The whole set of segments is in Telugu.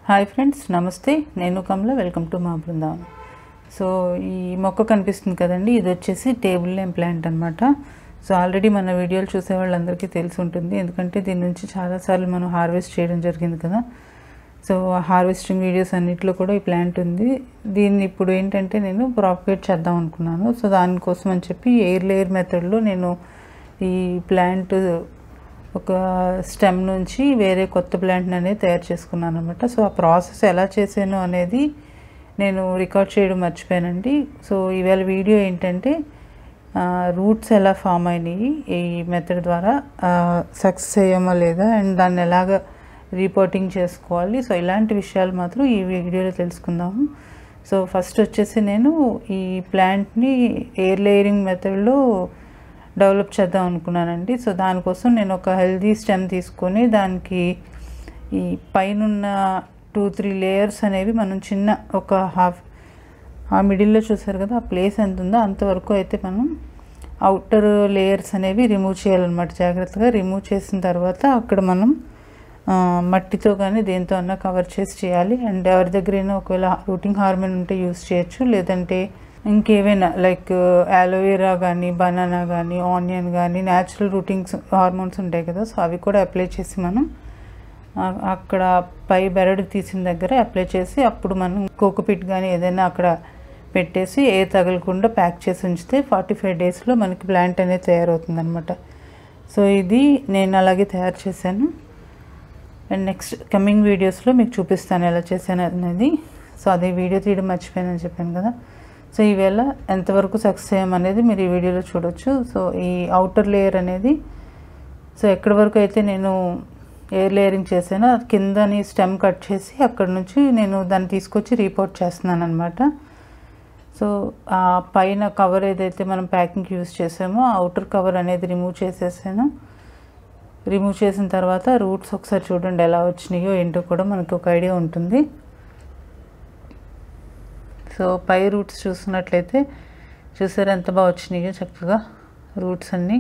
హాయ్ ఫ్రెండ్స్ నమస్తే నేను కమల వెల్కమ్ టు మా బృందావనం సో ఈ మొక్క కనిపిస్తుంది కదండి ఇది వచ్చేసి టేబుల్ నేమ్ ప్లాంట్ అనమాట సో ఆల్రెడీ మన వీడియోలు చూసే వాళ్ళందరికీ తెలిసి ఉంటుంది ఎందుకంటే దీని నుంచి చాలాసార్లు మనం హార్వెస్ట్ చేయడం జరిగింది కదా సో హార్వెస్టింగ్ వీడియోస్ అన్నిట్లో కూడా ఈ ప్లాంట్ ఉంది దీన్ని ఇప్పుడు ఏంటంటే నేను ప్రాపగేట్ చేద్దాం అనుకున్నాను సో దానికోసం అని చెప్పి ఎయిర్ లేయర్ మెథడ్లో నేను ఈ ప్లాంట్ ఒక స్టెమ్ నుంచి వేరే కొత్త ప్లాంట్ని అనేది తయారు చేసుకున్నాను అనమాట సో ఆ ప్రాసెస్ ఎలా చేశాను అనేది నేను రికార్డ్ చేయడం మర్చిపోయానండి సో ఈవేళ వీడియో ఏంటంటే రూట్స్ ఎలా ఫామ్ అయినాయి ఈ మెథడ్ ద్వారా సక్సెస్ అయ్యామా లేదా అండ్ దాన్ని ఎలాగ రిపోర్టింగ్ చేసుకోవాలి సో ఇలాంటి విషయాలు మాత్రం ఈ వీడియోలో తెలుసుకుందాము సో ఫస్ట్ వచ్చేసి నేను ఈ ప్లాంట్ని ఎయిర్ లేయరింగ్ మెథడ్లో డెవలప్ చేద్దాం అనుకున్నానండి సో దానికోసం నేను ఒక హెల్దీ స్టెమ్ తీసుకొని దానికి ఈ పైన టూ త్రీ లేయర్స్ అనేవి మనం చిన్న ఒక హాఫ్ ఆ మిడిల్లో చూసారు కదా ఆ ప్లేస్ ఎంత ఉందో అంతవరకు అయితే మనం అవుటర్ లేయర్స్ అనేవి రిమూవ్ చేయాలన్నమాట జాగ్రత్తగా రిమూవ్ చేసిన తర్వాత అక్కడ మనం మట్టితో కానీ దేంతో అన్నా కవర్ చేసి చేయాలి అండ్ ఎవరి దగ్గరైనా ఒకవేళ రూటింగ్ హార్మోన్ ఉంటే యూస్ చేయొచ్చు లేదంటే ఇంకేవైనా లైక్ యాలోవేరా కానీ బనానా కానీ ఆనియన్ కానీ న్యాచురల్ రూటింగ్స్ హార్మోన్స్ ఉంటాయి కదా సో అవి కూడా అప్లై చేసి మనం అక్కడ పై బెరడు తీసిన దగ్గర అప్లై చేసి అప్పుడు మనం కోకోపిట్ కానీ ఏదైనా అక్కడ పెట్టేసి ఏ తగలకుండా ప్యాక్ చేసి ఉంచితే ఫార్టీ ఫైవ్ డేస్లో మనకి ప్లాంట్ అనేది తయారవుతుంది అనమాట సో ఇది నేను అలాగే తయారు చేశాను అండ్ నెక్స్ట్ కమింగ్ వీడియోస్లో మీకు చూపిస్తాను ఎలా చేశాను అనేది సో అదే వీడియో తీయడం మర్చిపోయానని చెప్పాను కదా సో ఈవేళ ఎంతవరకు సక్సెస్ అయ్యామనేది మీరు ఈ వీడియోలో చూడొచ్చు సో ఈ అవుటర్ లేయర్ అనేది సో ఎక్కడి వరకు అయితే నేను ఎయిర్ లేయరింగ్ చేశానో కిందని స్టెమ్ కట్ చేసి అక్కడ నుంచి నేను దాన్ని తీసుకొచ్చి రిపోర్ట్ చేస్తున్నాను అనమాట సో ఆ పైన కవర్ ఏదైతే మనం ప్యాకింగ్కి యూస్ చేసామో అవుటర్ కవర్ అనేది రిమూవ్ చేసేసాను రిమూవ్ చేసిన తర్వాత రూట్స్ ఒకసారి చూడండి ఎలా వచ్చినాయో ఏంటో కూడా మనకి ఒక ఐడియా ఉంటుంది సో పై రూట్స్ చూసినట్లయితే చూసారు ఎంత బాగా వచ్చినాయో చక్కగా రూట్స్ అన్నీ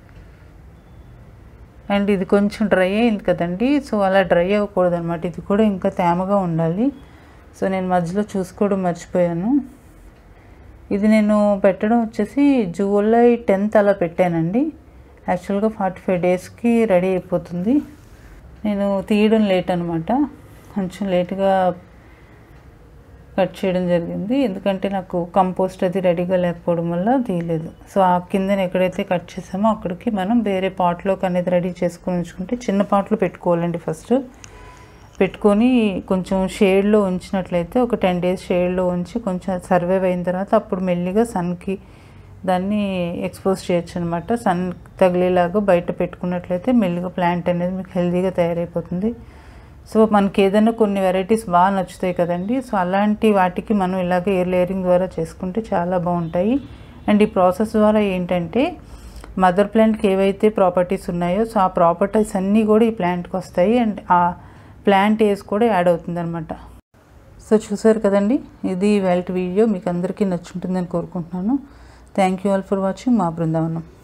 అండ్ ఇది కొంచెం డ్రై అయింది కదండి సో అలా డ్రై అవ్వకూడదు అనమాట ఇది కూడా ఇంకా తేమగా ఉండాలి సో నేను మధ్యలో చూసుకోవడం మర్చిపోయాను ఇది నేను పెట్టడం వచ్చేసి జూలై టెన్త్ అలా పెట్టానండి యాక్చువల్గా ఫార్టీ ఫైవ్ డేస్కి రెడీ అయిపోతుంది నేను తీయడం లేట్ అనమాట కొంచెం లేట్గా కట్ చేయడం జరిగింది ఎందుకంటే నాకు కంపోస్ట్ అది రెడీగా లేకపోవడం వల్ల తీయలేదు సో ఆ కిందన ఎక్కడైతే కట్ చేసామో అక్కడికి మనం వేరే పాట్లోకి అనేది రెడీ చేసుకొని ఉంచుకుంటే చిన్న పాట్లో పెట్టుకోవాలండి ఫస్ట్ పెట్టుకొని కొంచెం షేడ్లో ఉంచినట్లయితే ఒక టెన్ డేస్ షేడ్లో ఉంచి కొంచెం సర్వైవ్ అయిన తర్వాత అప్పుడు మెల్లిగా సన్కి దాన్ని ఎక్స్పోజ్ చేయొచ్చు అనమాట సన్ తగిలేలాగా బయట పెట్టుకున్నట్లయితే మెల్లిగా ప్లాంట్ అనేది మీకు హెల్తీగా తయారైపోతుంది సో మనకి ఏదైనా కొన్ని వెరైటీస్ బాగా నచ్చుతాయి కదండి సో అలాంటి వాటికి మనం ఇలాగే ఎయిర్ లేయరింగ్ ద్వారా చేసుకుంటే చాలా బాగుంటాయి అండ్ ఈ ప్రాసెస్ ద్వారా ఏంటంటే మదర్ ప్లాంట్కి ఏవైతే ప్రాపర్టీస్ ఉన్నాయో సో ఆ ప్రాపర్టీస్ అన్నీ కూడా ఈ ప్లాంట్కి వస్తాయి అండ్ ఆ ప్లాంట్ ఏజ్ కూడా యాడ్ అవుతుంది అనమాట సో చూసారు కదండి ఇది వెల్ట్ వీడియో మీకు అందరికీ నచ్చుంటుందని కోరుకుంటున్నాను thank you all for watching మా బృందావనం